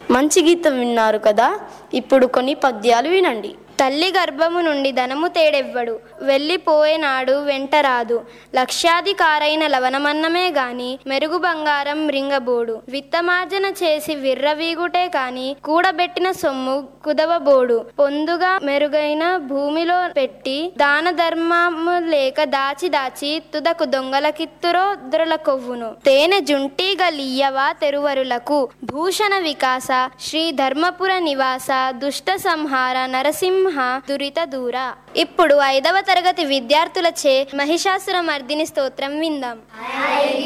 మంచి గీతం విన్నారు కదా ఇప్పుడు కొన్ని పద్యాలు వినండి తల్లి గర్భము నుండి ధనము తేడెవ్వడు వెళ్ళిపోయేనాడు వెంట రాదు లక్షాధికారైన లవణమన్నమే గాని మెరుగు బంగారం రింగబోడు విత్తమార్జన చేసి విర్రవీగుటే కాని కూడబెట్టిన సొమ్ము కుదవబోడు పొందుగా మెరుగైన భూమిలో పెట్టి దాన ధర్మము లేక దాచి దాచి తుదకు దొంగలకిత్తురో దొరల కొవ్వును తేనె జుంటీగ లియ్యవా తెరువరులకు భూషణ వికాస శ్రీ ధర్మపుర నివాస దుష్ట సంహార నరసింహ దురిత దూర ఇప్పుడు ఐదవ తరగతి విద్యార్థులచే మహిషాసుర మర్దిని స్తోత్రం విందాం